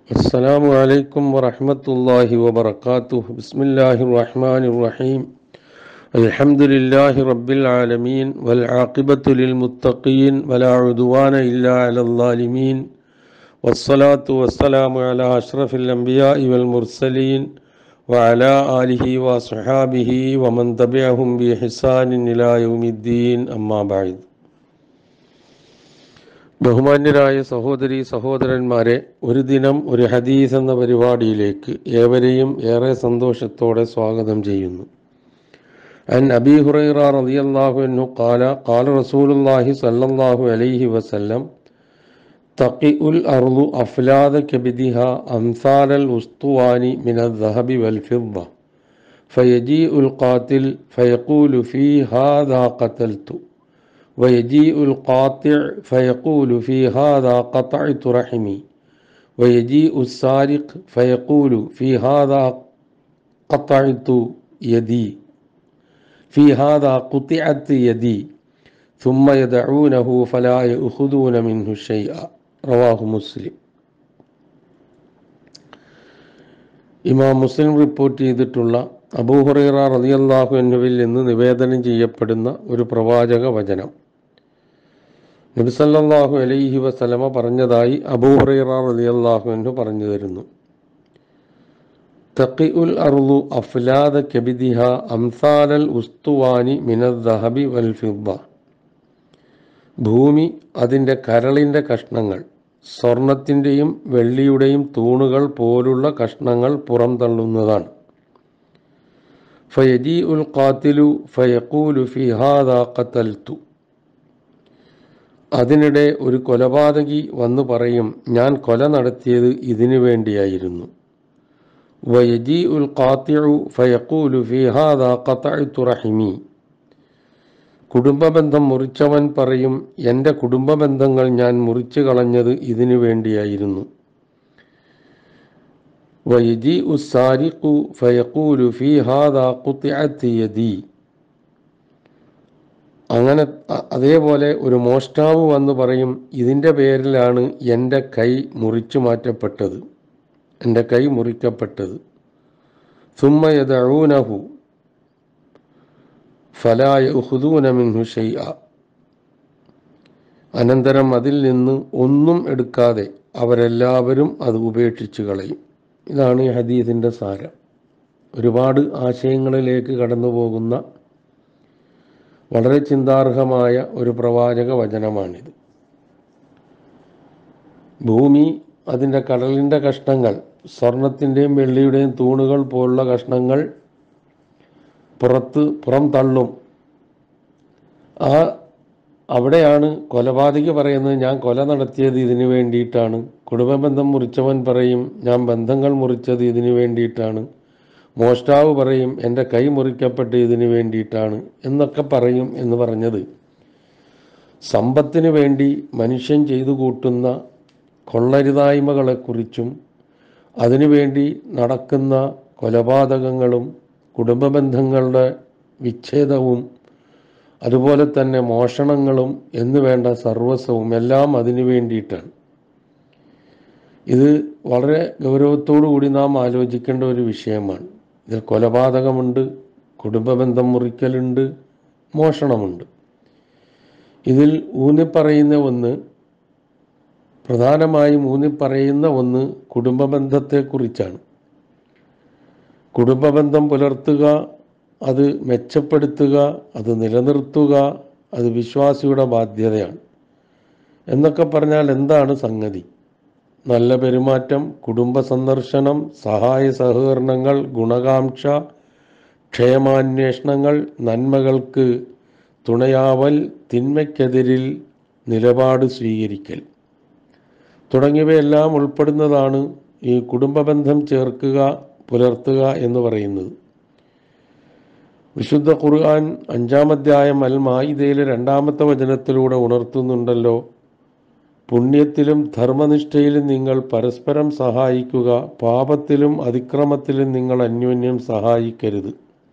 السلام عليكم ورحمة الله وبركاته بسم الله الرحمن الرحيم الحمد لله رب العالمين والعاقبة للمتقين ولا عدوان إلا على الظالمين والصلاة والسلام على أشرف الأنبياء والمرسلين وعلى آله وصحابه ومن تبعهم بإحسان إلى يوم الدين أما بعد ബഹുമാന്യരായ സഹോദരി സഹോദരന്മാരെ ഒരു ദിനം ഒരു ഹദീസ് എന്ന പരിപാടിയിലേക്ക് ഏവരെയും ഏറെ സന്തോഷത്തോടെ സ്വാഗതം ചെയ്യുന്നു അൻ അബി ഹുറൈറ റളിയല്ലാഹു അൻഹു ഖാല ഖാല റസൂലുള്ളാഹി സ്വല്ലല്ലാഹു അലൈഹി വസല്ലം തഖിഉൽ അർളു അഫ്ലാദ കബിദിഹ അംസാലൽ ഉസ്തുവാനി മിന الذهب والفضة فيجيء القاتل فيقول في هذا قتلت ويجيء القاطع فيقول في هذا قطعت رحمي ويجيء السارق فيقول في هذا قطعت يدي في هذا قطعت يدي ثم يدعونه فلا يأخذون منه شيئا رواه مسلم ഇമാം മുസ്ലിം റിപ്പോർട്ട് ചെയ്തിട്ടുള്ള അബൂഹുറൈറ റളിയല്ലാഹു അൻഹുവിൽ നിന്ന് നിവേദനം ചെയ്യപ്പെടുന്ന ഒരു പ്രവാചക വചനം നബിസല്ലാഹു അലൈഹി വസലമ പറഞ്ഞതായി അബൂഹുറൈറ റളിയല്ലാഹു അൻഹു പറഞ്ഞു തരുന്നു തഖി ഉൽ അർളു അഫ്ലാദ കബിദിഹ അംസാലൽ ഉസ്തുവാനി മിനൽ ദഹബി വൽ ഫിദ്ദ ഭൂമി അതിൻ്റെ കരളിൻ്റെ കഷ്ണങ്ങൾ സ്വർണത്തിൻ്റെയും വെള്ളിയുടെയും തൂണുകൾ പോലുള്ള കഷ്ണങ്ങൾ പുറംതള്ളുന്നതാണ് ഫയജി ഉൽ ഖാത്തിലു ഫയക്കൂലു ഫി ഹാദാ ഖത്തൽത്തു അതിനിടെ ഒരു കൊലപാതകി വന്നു പറയും ഞാൻ കൊല നടത്തിയത് ഇതിനു വേണ്ടിയായിരുന്നു വയജി ഉൽ ഖാത്തിഉ ഫയക്കൂലു ഫി ഹാദാ ഖത്തഅ്തു റഹിമി കുടുംബബന്ധം മുറിച്ചവൻ പറയും എൻ്റെ കുടുംബബന്ധങ്ങൾ ഞാൻ മുറിച്ചു കളഞ്ഞത് ഇതിനു വേണ്ടിയായിരുന്നു വയജി ഉസാരിഖു ഫയക്കൂലു ഫി ഹാദാ ഖുത്തിഅത്ത് യദി അങ്ങനെ അതേപോലെ ഒരു മോഷ്ടാവ് വന്ന് പറയും ഇതിൻ്റെ പേരിലാണ് എൻ്റെ കൈ മുറിച്ചു മാറ്റപ്പെട്ടത് എൻ്റെ കൈ മുറിക്കപ്പെട്ടത് സുമ്മയദൂനഹു ഫലായ ഉഹുദൂന മിൻഹു ഷെയ്അ അനന്തരം അതിൽ നിന്ന് ഒന്നും എടുക്കാതെ അവരെല്ലാവരും അത് ഉപേക്ഷിച്ച് കളയും ഇതാണ് ഈ ഹദീസിൻ്റെ സാരം ഒരുപാട് ആശയങ്ങളിലേക്ക് കടന്നു പോകുന്ന വളരെ ചിന്താർഹമായ ഒരു പ്രവാചക വചനമാണിത് ഭൂമി അതിൻ്റെ കടലിൻ്റെ കഷ്ണങ്ങൾ സ്വർണത്തിൻ്റെയും വെള്ളിയുടെയും തൂണുകൾ പോലുള്ള കഷ്ണങ്ങൾ പുറത്ത് പുറം തള്ളും ആ അവിടെയാണ് കൊലപാതകി പറയുന്നത് ഞാൻ കൊല നടത്തിയത് ഇതിനു വേണ്ടിയിട്ടാണ് കുടുംബബന്ധം മുറിച്ചവൻ പറയും ഞാൻ ബന്ധങ്ങൾ മുറിച്ചത് ഇതിനു വേണ്ടിയിട്ടാണ് മോഷ്ടാവ് പറയും എൻ്റെ കൈ മുറിക്കപ്പെട്ട് ഇതിനു വേണ്ടിയിട്ടാണ് എന്നൊക്കെ പറയും എന്ന് പറഞ്ഞത് സമ്പത്തിന് വേണ്ടി മനുഷ്യൻ ചെയ്തു കൂട്ടുന്ന കൊള്ളരുതായ്മകളെക്കുറിച്ചും അതിനുവേണ്ടി നടക്കുന്ന കൊലപാതകങ്ങളും കുടുംബബന്ധങ്ങളുടെ വിച്ഛേദവും അതുപോലെ തന്നെ മോഷണങ്ങളും എന്ന് വേണ്ട സർവസ്വവും എല്ലാം അതിനു വേണ്ടിയിട്ടാണ് ഇത് വളരെ ഗൗരവത്തോടു കൂടി നാം ആലോചിക്കേണ്ട ഒരു വിഷയമാണ് ഇതിൽ കൊലപാതകമുണ്ട് കുടുംബബന്ധം മുറിക്കലുണ്ട് മോഷണമുണ്ട് ഇതിൽ ഊന്നിപ്പറയുന്ന ഒന്ന് പ്രധാനമായും ഊന്നിപ്പറയുന്ന ഒന്ന് കുടുംബബന്ധത്തെക്കുറിച്ചാണ് കുടുംബബന്ധം പുലർത്തുക അത് മെച്ചപ്പെടുത്തുക അത് നിലനിർത്തുക അത് വിശ്വാസിയുടെ ബാധ്യതയാണ് എന്നൊക്കെ പറഞ്ഞാൽ എന്താണ് സംഗതി നല്ല പെരുമാറ്റം കുടുംബ സന്ദർശനം സഹായ സഹകരണങ്ങൾ ഗുണകാംക്ഷ ക്ഷേമാന്വേഷണങ്ങൾ നന്മകൾക്ക് തുണയാവൽ തിന്മയ്ക്കെതിരിൽ നിലപാട് സ്വീകരിക്കൽ തുടങ്ങിയവയെല്ലാം ഉൾപ്പെടുന്നതാണ് ഈ കുടുംബബന്ധം ചേർക്കുക പുലർത്തുക എന്ന് പറയുന്നത് വിശുദ്ധ ഖുർആൻ അഞ്ചാമധ്യായം അൽ മായിദയിലെ രണ്ടാമത്തെ വചനത്തിലൂടെ ഉണർത്തുന്നുണ്ടല്ലോ പുണ്യത്തിലും ധർമ്മനിഷ്ഠയിലും നിങ്ങൾ പരസ്പരം സഹായിക്കുക പാപത്തിലും അതിക്രമത്തിലും നിങ്ങൾ അന്യോന്യം സഹായിക്കരുത്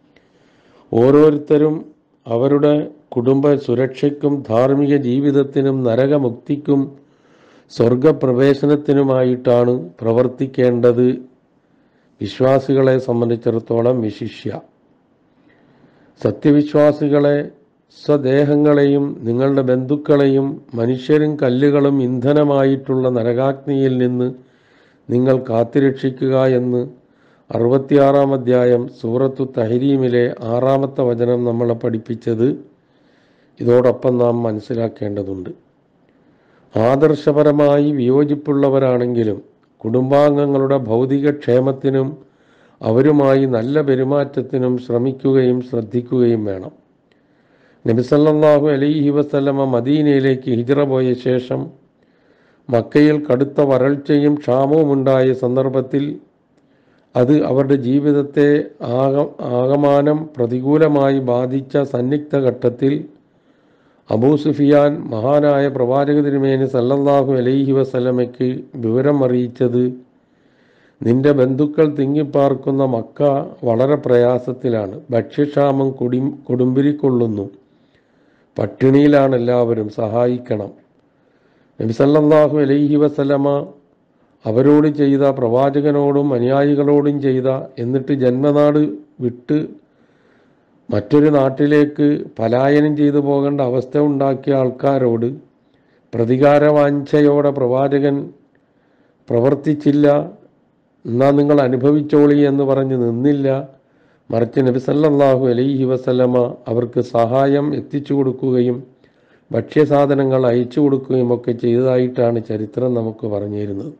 ഓരോരുത്തരും അവരുടെ കുടുംബ സുരക്ഷയ്ക്കും ധാർമ്മിക ജീവിതത്തിനും നരകമുക്തിക്കും സ്വർഗപ്രവേശനത്തിനുമായിട്ടാണ് പ്രവർത്തിക്കേണ്ടത് വിശ്വാസികളെ സംബന്ധിച്ചിടത്തോളം വിശിഷ്യ സത്യവിശ്വാസികളെ സ്വദേഹങ്ങളെയും നിങ്ങളുടെ ബന്ധുക്കളെയും മനുഷ്യരും കല്ലുകളും ഇന്ധനമായിട്ടുള്ള നരകാഗ്നിയിൽ നിന്ന് നിങ്ങൾ കാത്തുരക്ഷിക്കുക എന്ന് അറുപത്തിയാറാം അധ്യായം സൂറത്തു തഹരീമിലെ ആറാമത്തെ വചനം നമ്മളെ പഠിപ്പിച്ചത് ഇതോടൊപ്പം നാം മനസ്സിലാക്കേണ്ടതുണ്ട് ആദർശപരമായി വിയോജിപ്പുള്ളവരാണെങ്കിലും കുടുംബാംഗങ്ങളുടെ ഭൗതിക ക്ഷേമത്തിനും അവരുമായി നല്ല പെരുമാറ്റത്തിനും ശ്രമിക്കുകയും ശ്രദ്ധിക്കുകയും വേണം നബിസല്ലാഹു അലൈഹി വസല്ലമ മദീനയിലേക്ക് ഹിജറ പോയ ശേഷം മക്കയിൽ കടുത്ത വരൾച്ചയും ക്ഷാമവും ഉണ്ടായ സന്ദർഭത്തിൽ അത് അവരുടെ ജീവിതത്തെ ആക ആകമാനം പ്രതികൂലമായി ബാധിച്ച സന്നിഗ്ധ ഘട്ടത്തിൽ അബൂ സുഫിയാൻ മഹാനായ പ്രവാചക തിരുമേനി സല്ലല്ലാഹു അലൈഹി വസല്ലമയ്ക്ക് വിവരം അറിയിച്ചത് നിന്റെ ബന്ധുക്കൾ തിങ്ങിപ്പാർക്കുന്ന മക്ക വളരെ പ്രയാസത്തിലാണ് ഭക്ഷ്യക്ഷാമം കുടി കൊടുമ്പിരിക്കൊള്ളുന്നു പട്ടിണിയിലാണ് എല്ലാവരും സഹായിക്കണം നബി സല്ലല്ലാഹു അലൈഹി വസല്ലമ അവരോട് ചെയ്ത പ്രവാചകനോടും അനുയായികളോടും ചെയ്ത എന്നിട്ട് ജന്മനാട് വിട്ട് മറ്റൊരു നാട്ടിലേക്ക് പലായനം ചെയ്തു പോകേണ്ട അവസ്ഥ ഉണ്ടാക്കിയ ആൾക്കാരോട് പ്രതികാരവാഞ്ചയോടെ പ്രവാചകൻ പ്രവർത്തിച്ചില്ല എന്നാ നിങ്ങൾ അനുഭവിച്ചോളി എന്ന് പറഞ്ഞ് നിന്നില്ല മറിച്ച് നബി സല്ലല്ലാഹു അലൈഹി വസല്ലമ അവർക്ക് സഹായം എത്തിച്ചു കൊടുക്കുകയും ഭക്ഷ്യസാധനങ്ങൾ അയച്ചു കൊടുക്കുകയും ഒക്കെ ചെയ്തതായിട്ടാണ് ചരിത്രം നമുക്ക് പറഞ്ഞിരുന്നത്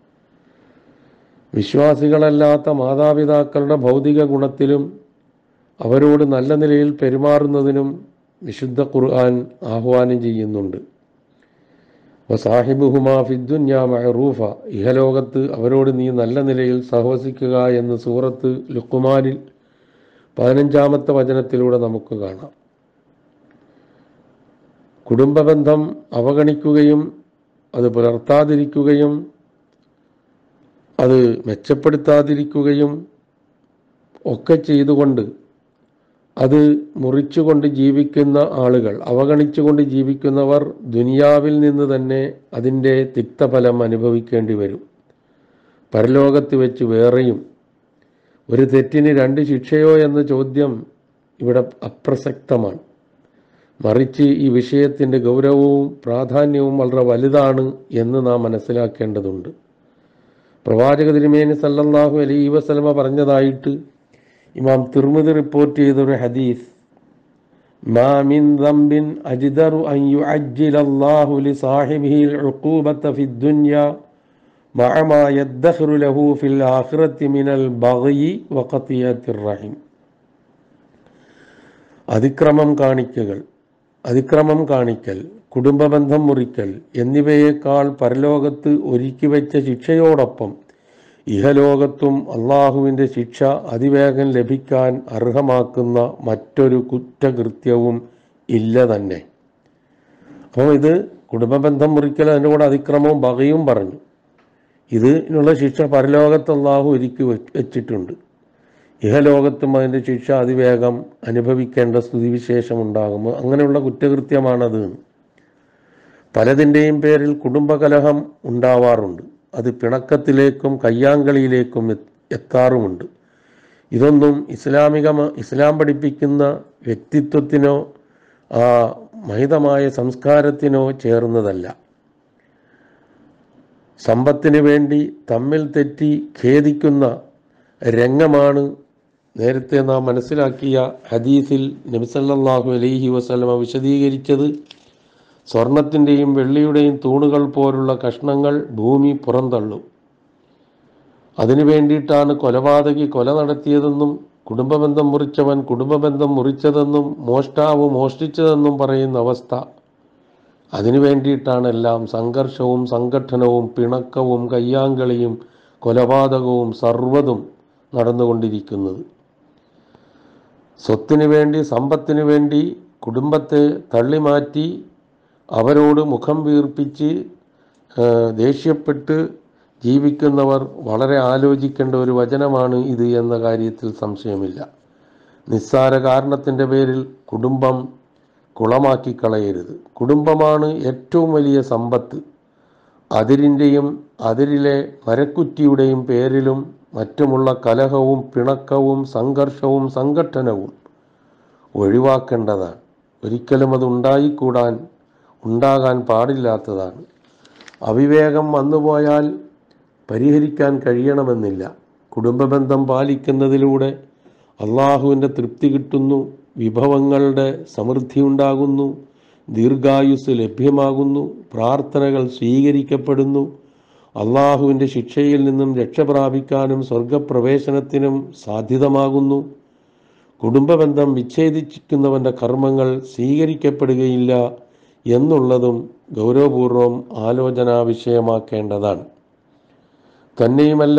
വിശ്വാസികളല്ലാത്ത മാതാപിതാക്കളുടെ ഭൗതിക ഗുണത്തിലും അവരോട് നല്ല നിലയിൽ പെരുമാറുന്നതിനും വിശുദ്ധ ഖുർആൻ ആഹ്വാനം ചെയ്യുന്നുണ്ട് വസാഹിബുഹുമാ ഫിദ്ദുന്യാ മഹറൂഫ ഇഹലോകത്ത് അവരോട് നീ നല്ല നിലയിൽ സഹവസിക്കുക എന്ന് സൂറത്ത് ലുക്കുമാനിൽ പതിനഞ്ചാമത്തെ വചനത്തിലൂടെ നമുക്ക് കാണാം കുടുംബബന്ധം അവഗണിക്കുകയും അത് പുലർത്താതിരിക്കുകയും അത് മെച്ചപ്പെടുത്താതിരിക്കുകയും ഒക്കെ ചെയ്തുകൊണ്ട് അത് മുറിച്ചുകൊണ്ട് ജീവിക്കുന്ന ആളുകൾ അവഗണിച്ചുകൊണ്ട് ജീവിക്കുന്നവർ ദുനിയാവിൽ നിന്ന് തന്നെ അതിൻ്റെ തിക്തഫലം അനുഭവിക്കേണ്ടി വരും പരലോകത്ത് വെച്ച് വേറെയും ഒരു തെറ്റിന് രണ്ട് ശിക്ഷയോ എന്ന ചോദ്യം ഇവിടെ അപ്രസക്തമാണ് മറിച്ച് ഈ വിഷയത്തിൻ്റെ ഗൗരവവും പ്രാധാന്യവും വളരെ വലുതാണ് എന്ന് നാം മനസ്സിലാക്കേണ്ടതുണ്ട് പ്രവാചക തിരുമേനി സല്ലല്ലാഹു അലൈഹി വസല്ലമ പറഞ്ഞതായിട്ട് ഇമാം തിർമിദി റിപ്പോർട്ട് ചെയ്തൊരു ഹദീസ് മാ മിൻ ദംബിൻ അജ്ദറു അൻ യുഅജ്ജില അല്ലാഹു ലിസാഹിബിഹി العقوبة في الدنيا مع ما يدخر له في الآخرة من البغي وقطيعة الرحم അതിക്രമം കാണിക്കകൾ അതിക്രമം കാണിക്കൽ കുടുംബബന്ധം മുറിക്കൽ എന്നിവയേക്കാൾ പരലോകത്ത് ഒരുക്കി വെച്ച ശിക്ഷയോടൊപ്പം ഇഹലോകത്തും അള്ളാഹുവിൻ്റെ ശിക്ഷ അതിവേഗം ലഭിക്കാൻ അർഹമാക്കുന്ന മറ്റൊരു കുറ്റകൃത്യവും ഇല്ല തന്നെ അപ്പോൾ ഇത് കുടുംബബന്ധം മുറിക്കൽ അതിൻ്റെ കൂടെ അതിക്രമവും ബകയും പറഞ്ഞു ഇതിനുള്ള ശിക്ഷ പരലോകത്ത് അള്ളാഹു ഒരുക്കി വെ- വെച്ചിട്ടുണ്ട് ഇഹലോകത്തും അതിൻ്റെ ശിക്ഷ അതിവേഗം അനുഭവിക്കേണ്ട സ്ഥിതിവിശേഷം ഉണ്ടാകും അങ്ങനെയുള്ള കുറ്റകൃത്യമാണത് പലതിൻ്റെയും പേരിൽ കുടുംബകലഹം ഉണ്ടാവാറുണ്ട് അത് പിണക്കത്തിലേക്കും കയ്യാങ്കളിയിലേക്കും എ- എത്താറുമുണ്ട് ഇതൊന്നും ഇസ്ലാമിക ഇസ്ലാം പഠിപ്പിക്കുന്ന വ്യക്തിത്വത്തിനോ ആ മഹിതമായ സംസ്കാരത്തിനോ ചേർന്നതല്ല സമ്പത്തിന് വേണ്ടി തമ്മിൽ തെറ്റി ഖേദിക്കുന്ന രംഗമാണ് നേരത്തെ നാം മനസ്സിലാക്കിയ ഹദീസിൽ നബിസല്ലാഹു അലൈഹി വസല്ലമ വിശദീകരിച്ചത് സ്വർണത്തിൻ്റെയും വെള്ളിയുടെയും തൂണുകൾ പോലുള്ള കഷ്ണങ്ങൾ ഭൂമി പുറന്തള്ളും അതിനു വേണ്ടിയിട്ടാണ് കൊലപാതകി കൊല നടത്തിയതെന്നും കുടുംബബന്ധം മുറിച്ചവൻ കുടുംബബന്ധം മുറിച്ചതെന്നും മോഷ്ടാവ് മോഷ്ടിച്ചതെന്നും പറയുന്ന അവസ്ഥ അതിനു വേണ്ടിയിട്ടാണ് എല്ലാം സംഘർഷവും സംഘട്ടനവും പിണക്കവും കയ്യാങ്കളിയും കൊലപാതകവും സർവ്വതും നടന്നുകൊണ്ടിരിക്കുന്നത് സ്വത്തിനു വേണ്ടി സമ്പത്തിനു വേണ്ടി കുടുംബത്തെ തള്ളിമാറ്റി അവരോട് മുഖം വീർപ്പിച്ച് ആ, ദേഷ്യപ്പെട്ട് ജീവിക്കുന്നവർ വളരെ ആലോചിക്കേണ്ട ഒരു വചനമാണ് ഇത് എന്ന കാര്യത്തിൽ സംശയമില്ല നിസ്സാര കാരണത്തിൻ്റെ പേരിൽ കുടുംബം കുളമാക്കി കളയരുത് കുടുംബമാണ് ഏറ്റവും വലിയ സമ്പത്ത് അതിരിൻ്റെയും അതിരിലെ മരക്കുറ്റിയുടെയും പേരിലും മറ്റുമുള്ള കലഹവും പിണക്കവും സംഘർഷവും സംഘട്ടനവും ഒഴിവാക്കേണ്ടതാണ് ഒരിക്കലും അത് ഉണ്ടായിക്കൂടാൻ ഉണ്ടാകാൻ പാടില്ലാത്തതാണ് അവിവേകം വന്നുപോയാൽ പരിഹരിക്കാൻ കഴിയണമെന്നില്ല കുടുംബബന്ധം പാലിക്കുന്നതിലൂടെ അള്ളാഹുവിൻ്റെ തൃപ്തി കിട്ടുന്നു വിഭവങ്ങളുടെ സമൃദ്ധി ഉണ്ടാകുന്നു ദീർഘായുസ് ലഭ്യമാകുന്നു പ്രാർത്ഥനകൾ സ്വീകരിക്കപ്പെടുന്നു അള്ളാഹുവിൻ്റെ ശിക്ഷയിൽ നിന്നും രക്ഷപ്രാപിക്കാനും സ്വർഗപ്രവേശനത്തിനും സാധ്യതമാകുന്നു കുടുംബബന്ധം വിച്ഛേദിക്കുന്നവൻ്റെ കർമ്മങ്ങൾ സ്വീകരിക്കപ്പെടുകയില്ല എന്നുള്ളതും ഗൗരവപൂർവം ആലോചനാ വിഷയമാക്കേണ്ടതാണ് തന്നെയുമല്ല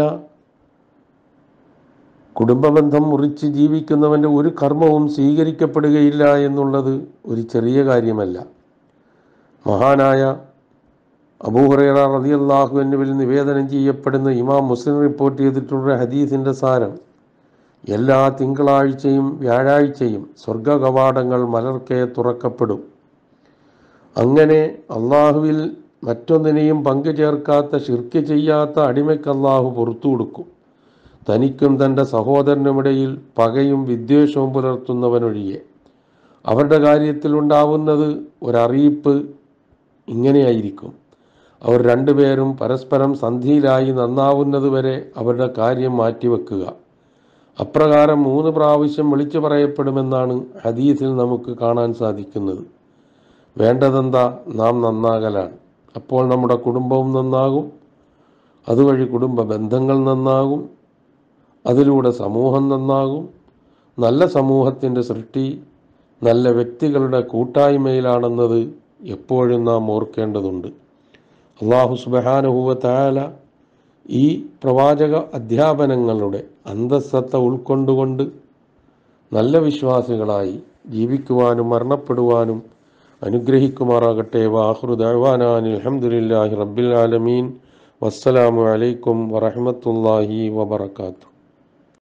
കുടുംബബന്ധം മുറിച്ച് ജീവിക്കുന്നവൻ്റെ ഒരു കർമ്മവും സ്വീകരിക്കപ്പെടുകയില്ല എന്നുള്ളത് ഒരു ചെറിയ കാര്യമല്ല മഹാനായ അബൂഹുറൈറ റളിയല്ലാഹു അൻഹുവിൽ നിവേദനം ചെയ്യപ്പെടുന്ന ഇമാം മുസ്ലിം റിപ്പോർട്ട് ചെയ്തിട്ടുള്ള ഹദീസിൻ്റെ സാരം എല്ലാ തിങ്കളാഴ്ചയും വ്യാഴാഴ്ചയും സ്വർഗ കവാടങ്ങൾ മലർക്കെ തുറക്കപ്പെടും അങ്ങനെ അള്ളാഹുവിൽ മറ്റൊന്നിനെയും പങ്കു ചേർക്കാത്ത ഷിർക്ക് ചെയ്യാത്ത അടിമയ്ക്ക് അള്ളാഹു പുറത്തു കൊടുക്കും തനിക്കും തൻ്റെ സഹോദരനുമിടയിൽ പകയും വിദ്വേഷവും പുലർത്തുന്നവനൊഴികെ അവരുടെ കാര്യത്തിൽ ഉണ്ടാവുന്നത് ഒരറിയിപ്പ് ഇങ്ങനെയായിരിക്കും അവർ രണ്ടുപേരും പരസ്പരം സന്ധിയിലായി നന്നാവുന്നതുവരെ അവരുടെ കാര്യം മാറ്റിവെക്കുക അപ്രകാരം മൂന്ന് പ്രാവശ്യം വിളിച്ചു പറയപ്പെടുമെന്നാണ് ഹദീസിൽ നമുക്ക് കാണാൻ സാധിക്കുന്നത് വേണ്ടതെന്താ നാം നന്നാകലാണ് അപ്പോൾ നമ്മുടെ കുടുംബവും നന്നാകും അതുവഴി കുടുംബ ബന്ധങ്ങൾ നന്നാകും അതിലൂടെ സമൂഹം നന്നാകും നല്ല സമൂഹത്തിൻ്റെ സൃഷ്ടി നല്ല വ്യക്തികളുടെ കൂട്ടായ്മയിലാണെന്നത് എപ്പോഴും നാം ഓർക്കേണ്ടതുണ്ട് അള്ളാഹു സുബഹാനുഹൂവ തായാല ഈ പ്രവാചക അധ്യാപനങ്ങളുടെ അന്തസ്സത്ത ഉൾക്കൊണ്ടുകൊണ്ട് നല്ല വിശ്വാസികളായി ജീവിക്കുവാനും മരണപ്പെടുവാനും അനുഗ്രഹിക്കുമാറാകട്ടെ വാഹുറു ദഅ്വാനാൻ അൽഹംദുലില്ലാഹി റബ്ബിൽ ആലമീൻ വസ്സലാമു അലൈക്കും വറഹ്മത്തുള്ളാഹി വബറകാതുഹു